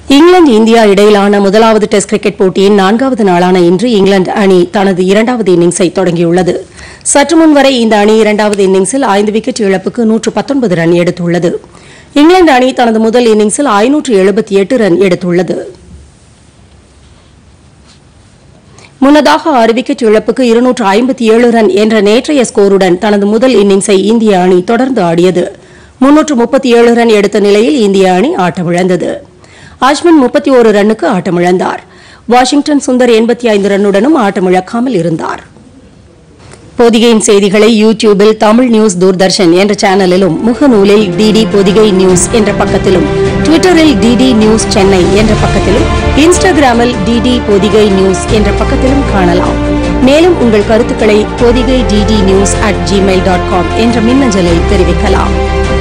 England India இடையிலான முதலாவது test cricket போட்டியின் நான்காவது நாளான இன்று இங்கிலாந்து அணி தனது இரண்டாவது இன்னிங்ஸை தொடங்கியுள்ளது சற்று முன் வரை இந்த அணி இரண்டாவது இன்னிங்ஸில் ஐந்து விக்கெட் இழப்புக்கு நூற்று பத்தொன்பது ரன் எடுத்துள்ளது இங்கிலாந்து அணி தனது முதல் இன்னிங்ஸில் ஐநூற்று எழுபத்தி எட்டு ரன் எடுத்துள்ளது முன்னதாக ஆறு விக்கெட் இழப்புக்கு இருநூற்று ஐம்பத்தி ஏழு ரன் என்ற நேற்றைய ஸ்கோருடன் தனது முதல் இன்னிங்ஸை இந்திய அணி தொடர்ந்து ஆடியது முன்னூற்று முப்பத்தி ஏழு ரன் எடுத்த நிலையில் இந்திய அணி ஆட்டமிழந்தது அஸ்மின் முப்பத்தி ஒரு ரன்னுக்கு ஆட்டமிழந்தார் வாஷிங்டன் சுந்தர் எண்பத்தி ஐந்து ரன்னுடனும் ஆட்டமிழக்காமல் இருந்தார் பொதிகையின் செய்திகளை யூடியூபில் தமிழ் நியூஸ் தூர்தர்ஷன் என்ற சேனலிலும் முகநூலில் டிடி பொதிகை நியூஸ் என்ற பக்கத்திலும் ட்விட்டரில் டிடி நியூஸ் சென்னை என்ற பக்கத்திலும் இன்ஸ்டாகிராமில் டிடி பொதிகை நியூஸ் என்ற பக்கத்திலும் காணலாம் மேலும் உங்கள் கருத்துக்களை Podhigai DD news at Gmail dot com என்ற மின்னஞ்சலில் தெரிவிக்கலாம்